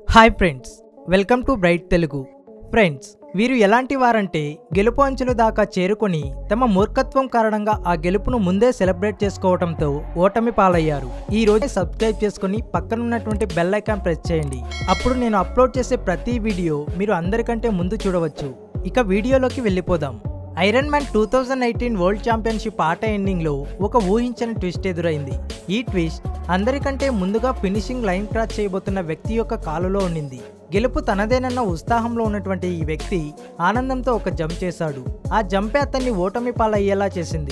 hi friends welcome to bright Telugu friends వీరు ఎలాంటి వారంటే గెలుపు అంచుల దాకా చేరుకొని తమ మూర్ఖత్వం కారణంగా ఆ గెలుపును ముందే సెలబ్రేట్ చేసుకోవడంతో ఓటమి పాలయ్యారు ఈ రోజే సబ్స్క్రైబ్ చేసుకొని పక్కనున్నటువంటి బెల్ ఐకాన్ ప్రెస్ చేయండి అప్పుడు నేను అప్లోడ్ చేసే ప్రతి వీడియో మీరు అందరికంటే ముందు చూడవచ్చు ఇక వీడియోలోకి వెళ్ళిపోదాం iron man two thousand eighteen world championship ఆట ఎండింగ్లో ఒక ఊహించని ట్విస్ట్ ఎదురైంది ఈ ట్విస్ట్ అందరికంటే ముందుగా ఫినిషింగ్ లైన్ క్రాస్ చేయబోతున్న వ్యక్తి యొక్క కాలులో ఉండింది గెలుపు తనదేనన్న ఉత్సాహంలో ఉన్నటువంటి ఈ వ్యక్తి ఆనందంతో ఒక జంప్ చేశాడు ఆ జంపే అతన్ని ఓటమి పాలయ్యేలా చేసింది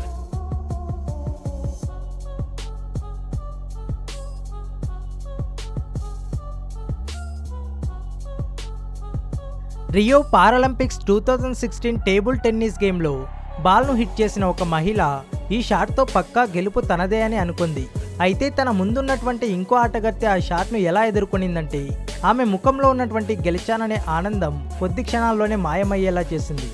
Rio Paralympics two thousand sixteen table tennis గేమ్లో బాల్ను హిట్ చేసిన ఒక మహిళ ఈ షాట్తో పక్కా గెలుపు తనదే అని అనుకుంది అయితే తన ముందున్నటువంటి ఇంకో ఆటగార్తె ఆ షాట్ను ఎలా ఎదుర్కొనిందంటే ఆమె ముఖంలో ఉన్నటువంటి గెలిచాననే ఆనందం కొద్ది క్షణాల్లోనే మాయమయ్యేలా చేసింది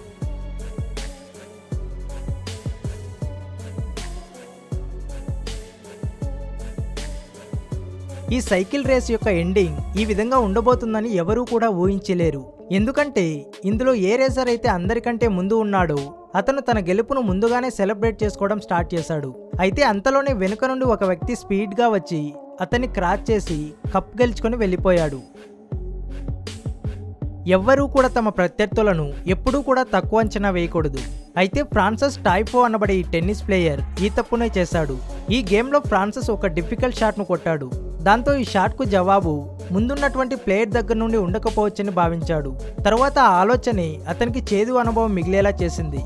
ఈ సైకిల్ రేస్ యొక్క ఎండింగ్ ఈ విధంగా ఉండబోతుందని ఎవరూ కూడా ఊహించలేరు ఎందుకంటే ఇందులో ఏ రేసర్ అయితే అందరికంటే ముందు ఉన్నాడో అతను తన గెలుపును ముందుగానే సెలబ్రేట్ చేసుకోవడం స్టార్ట్ చేశాడు అయితే అంతలోనే వెనుక నుండి ఒక వ్యక్తి స్పీడ్గా వచ్చి అతన్ని క్రాచ్ చేసి కప్ గెలుచుకొని వెళ్ళిపోయాడు ఎవ్వరూ కూడా తమ ప్రత్యర్థులను ఎప్పుడూ కూడా తక్కువ అంచనా వేయకూడదు అయితే ఫ్రాన్సస్ టైఫో అనబడే ఈ టెన్నిస్ ప్లేయర్ ఈ తప్పునే చేశాడు ఈ గేమ్లో ఫ్రాన్సస్ ఒక డిఫికల్ట్ షాట్ను కొట్టాడు దాంతో ఈ షాట్కు జవాబు ముందున్నటువంటి ప్లేయర్ దగ్గర నుండి ఉండకపోవచ్చని భావించాడు తర్వాత ఆ ఆలోచనే అతనికి చేదు అనుభవం మిగిలేలా చేసింది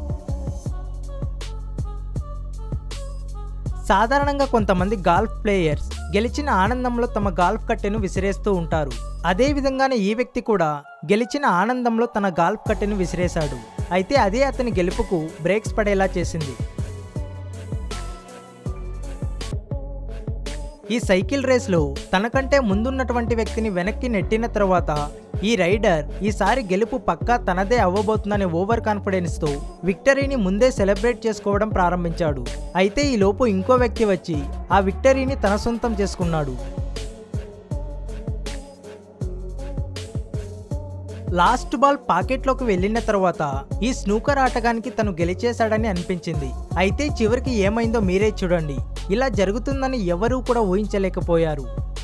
సాధారణంగా కొంతమంది గాల్ఫ్ ప్లేయర్స్ గెలిచిన ఆనందంలో తమ గాల్ఫ్ కట్టెను విసిరేస్తూ ఉంటారు అదే విధంగానే ఈ వ్యక్తి కూడా గెలిచిన ఆనందంలో తన గాల్ఫ్ కట్టెను విసిరేశాడు అయితే అదే అతని గెలుపుకు బ్రేక్స్ పడేలా చేసింది ఈ సైకిల్ రేస్లో తనకంటే ముందున్నటువంటి వ్యక్తిని వెనక్కి నెట్టిన తర్వాత ఈ రైడర్ ఈసారి గెలుపు పక్కా తనదే అవ్వబోతుందనే ఓవర్ కాన్ఫిడెన్స్తో విక్టరీని ముందే సెలబ్రేట్ చేసుకోవడం ప్రారంభించాడు అయితే ఈ లోపు ఇంకో వ్యక్తి వచ్చి ఆ విక్టరీని తన సొంతం చేసుకున్నాడు లాస్ట్ బాల్ పాకెట్లోకి వెళ్ళిన తర్వాత ఈ స్నూకర్ ఆటగానికి తను గెలిచేశాడని అనిపించింది అయితే చివరికి ఏమైందో మీరే చూడండి ఇలా జరుగుతుందని ఎవరూ కూడా ఊహించలేకపోయారు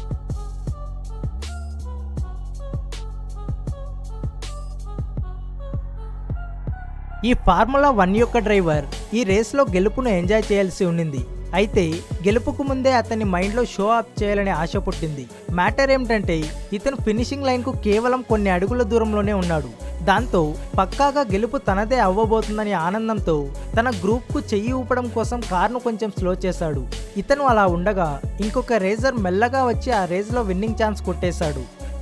ఈ ఫార్ములా వన్ యొక్క డ్రైవర్ ఈ రేస్లో గెలుపును ఎంజాయ్ చేయాల్సి ఉండింది అయితే గెలుపుకు ముందే అతని మైండ్లో షో అప్ చేయాలనే ఆశ పుట్టింది మ్యాటర్ ఏమిటంటే ఇతను ఫినిషింగ్ లైన్కు కేవలం కొన్ని అడుగుల దూరంలోనే ఉన్నాడు దాంతో పక్కాగా గెలుపు తనదే అవ్వబోతుందని ఆనందంతో తన గ్రూప్కు చెయ్యి ఊపడం కోసం కార్ను కొంచెం స్లో చేశాడు ఇతను అలా ఉండగా ఇంకొక రేజర్ మెల్లగా వచ్చి ఆ రేజ్లో విన్నింగ్ ఛాన్స్ కొట్టేశాడు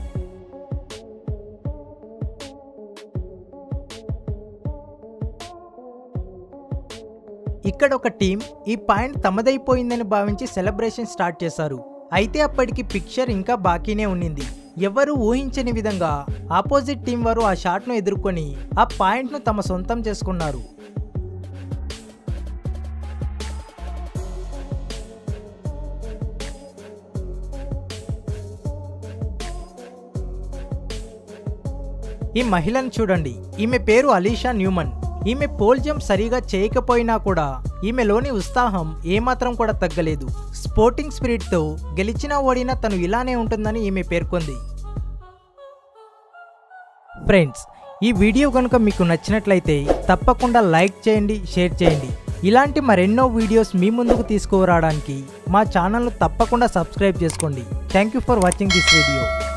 ఇక్కడ ఒక టీం ఈ పాయింట్ తమదైపోయిందని భావించి సెలబ్రేషన్ స్టార్ట్ చేశారు అయితే అప్పటికి పిక్చర్ ఇంకా బాకీనే ఉండింది ఎవరు ఊహించని విధంగా ఆపోజిట్ టీం వారు ఆ షాట్ను ఎదుర్కొని ఆ పాయింట్ను తమ సొంతం చేసుకున్నారు ఈ మహిళను చూడండి ఈమె పేరు అలీషా న్యూమన్ ఈమె పోల్ జంప్ సరిగా చేయకపోయినా కూడా ఈమెలోని ఉత్సాహం ఏమాత్రం కూడా తగ్గలేదు స్పోర్టింగ్ స్పిరిట్తో గెలిచినా ఓడినా తను ఇలానే ఉంటుందని ఈమె పేర్కొంది ఫ్రెండ్స్ ఈ వీడియో కనుక మీకు నచ్చినట్లయితే తప్పకుండా లైక్ చేయండి షేర్ చేయండి ఇలాంటి మరెన్నో వీడియోస్ మీ ముందుకు తీసుకురావడానికి మా ఛానల్ను తప్పకుండా సబ్స్క్రైబ్ చేసుకోండి thank you for watching this video